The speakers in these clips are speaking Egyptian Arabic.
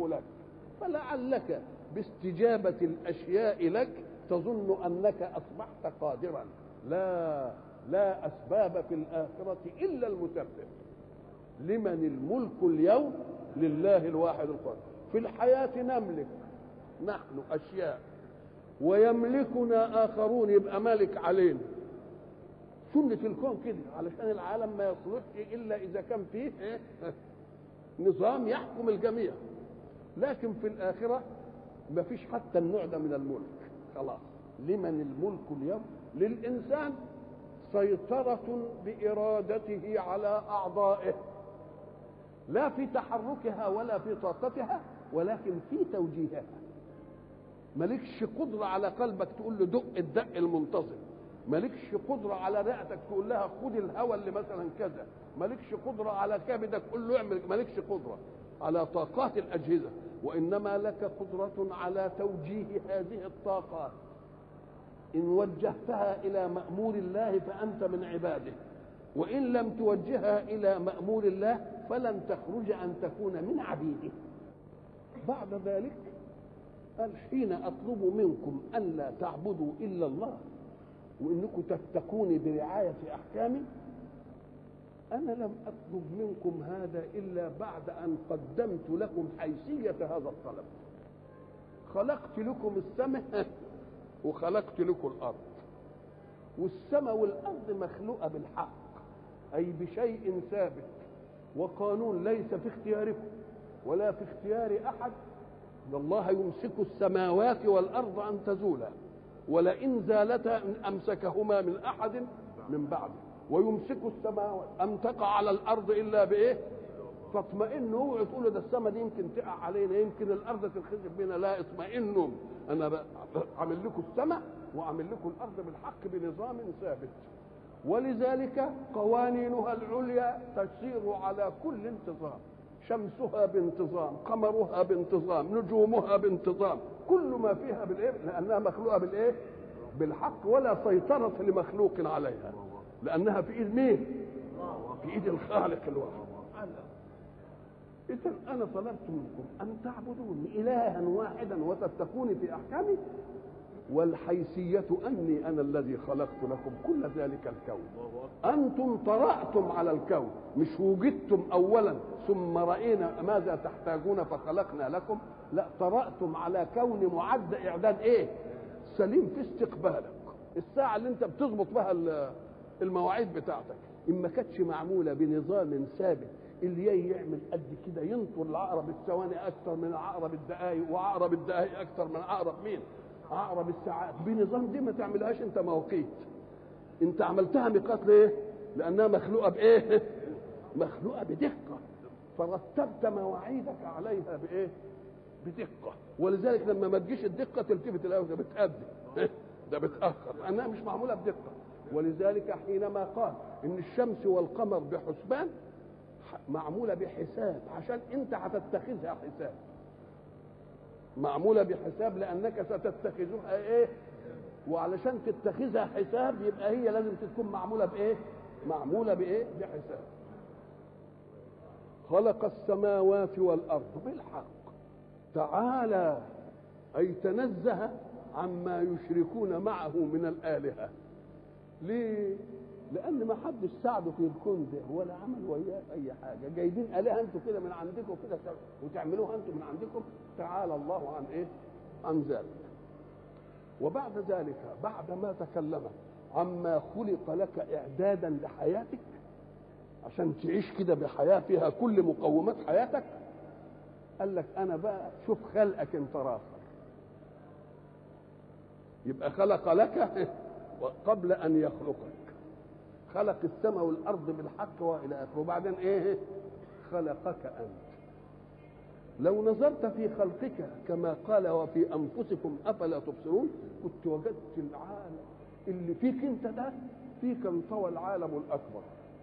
لك فلعلك باستجابة الأشياء لك تظن أنك أصبحت قادرا لا لا أسباب في الآخرة إلا المسبب لمن الملك اليوم لله الواحد القادر في الحياة نملك نحن أشياء ويملكنا آخرون يبقى مالك علينا سنة الكون كده علشان العالم ما يصلحش إلا إذا كان فيه إيه؟ نظام يحكم الجميع لكن في الآخرة ما فيش حتى النوع ده من الملك خلاص لمن الملك اليوم للإنسان سيطرة بإرادته على أعضائه لا في تحركها ولا في طاقتها ولكن في توجيهها مالكش قدرة على قلبك تقول له دق الدق المنتظم مالكش قدرة على رئتك تقول لها خد الهوى اللي مثلا كذا مالكش قدرة على كبدك تقول له اعمل مالكش قدرة على طاقات الأجهزة وإنما لك قدرة على توجيه هذه الطاقات إن وجهتها إلى مأمور الله فأنت من عباده وإن لم توجهها إلى مأمور الله فلن تخرج أن تكون من عبيده بعد ذلك قال حين أطلب منكم ألا تعبدوا إلا الله وإنكم تتقوني برعاية أحكامي أنا لم أطلب منكم هذا إلا بعد أن قدمت لكم حيثية هذا الطلب خلقت لكم السماء وخلقت لكم الأرض والسماء والأرض مخلوقة بالحق أي بشيء ثابت وقانون ليس في اختياركم ولا في اختيار أحد إن الله يمسك السماوات والأرض أن تزولا ولئن زالتا إن أمسكهما من أحد من بعده ويمسك السماوات أن تقع على الأرض إلا بإيه؟ فاطمئنوا اوعوا تقولوا ده السماء دي يمكن تقع علينا يمكن الأرض تنخسف بينا لا اطمئنوا أنا عامل لكم السماء وعامل لكم الأرض بالحق بنظام ثابت ولذلك قوانينها العليا تسير على كل انتظام شمسها بانتظام قمرها بانتظام نجومها بانتظام كل ما فيها بالايه لانها مخلوقه بالايه بالحق ولا سيطره لمخلوق عليها لانها في ايد مين في ايد الخالق الواحد إذا أنا طلبت منكم أن تعبدوني إلها واحدا وتتقوني في أحكامي والحيثية أني أنا الذي خلقت لكم كل ذلك الكون أنتم طرأتم على الكون مش وجدتم أولا ثم رأينا ماذا تحتاجون فخلقنا لكم لا طرأتم على كون معد إعداد إيه سليم في استقبالك الساعة اللي أنت بتظبط بها المواعيد بتاعتك إن ما كانتش معمولة بنظام ثابت اللي يعمل قد كده ينطر العقرب الثواني أكثر من عقرب الدقايق وعقرب الدقايق أكثر من عقرب مين؟ عقرب الساعات بنظام دي ما تعملهاش انت مواقيت انت عملتها ميقات ليه لانها مخلوقه بايه مخلوقه بدقه فرتبت مواعيدك عليها بايه بدقه ولذلك لما ما تجيش الدقه تلتفت الاول ده بتأدي ده بتاخر لانها مش معموله بدقه ولذلك حينما قال ان الشمس والقمر بحسبان معموله بحساب عشان انت هتتخذها حساب معمولة بحساب لأنك ستتخذها إيه؟ وعلشان تتخذها حساب يبقى هي لازم تكون معمولة بإيه؟ معمولة بإيه؟ بحساب. خلق السماوات والأرض بالحق. تعالى أي تنزه عما يشركون معه من الآلهة. ليه؟ لأن ما حدش ساعده في الكون ده ولا عمل وياه أي حاجة، جايبين آلهة أنتوا كده من عندكم كده وتعملوها أنتوا من عندكم، تعالى الله عن إيه؟ عن ذلك. وبعد ذلك بعد ما تكلم عما خلق لك إعدادا لحياتك عشان تعيش كده بحياة فيها كل مقومات حياتك قال لك أنا بقى شوف خلقك أنت راخر يبقى خلق لك قبل أن يخلقك خلق السماء والارض بالحق والى اخره وبعدين ايه خلقك انت لو نظرت في خلقك كما قال وفي انفسكم افلا تبصرون كنت وجدت العالم اللي فيك انت ده فيك انطوى العالم الاكبر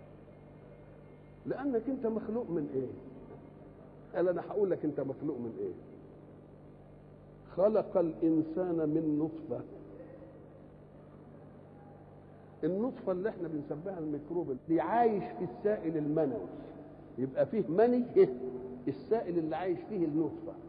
لانك انت مخلوق من ايه قال انا هقول لك انت مخلوق من ايه خلق الانسان من نطفه النطفة اللي احنا بنسميها الميكروب اللي عايش في السائل المنوي يبقى فيه مني السائل اللي عايش فيه النطفة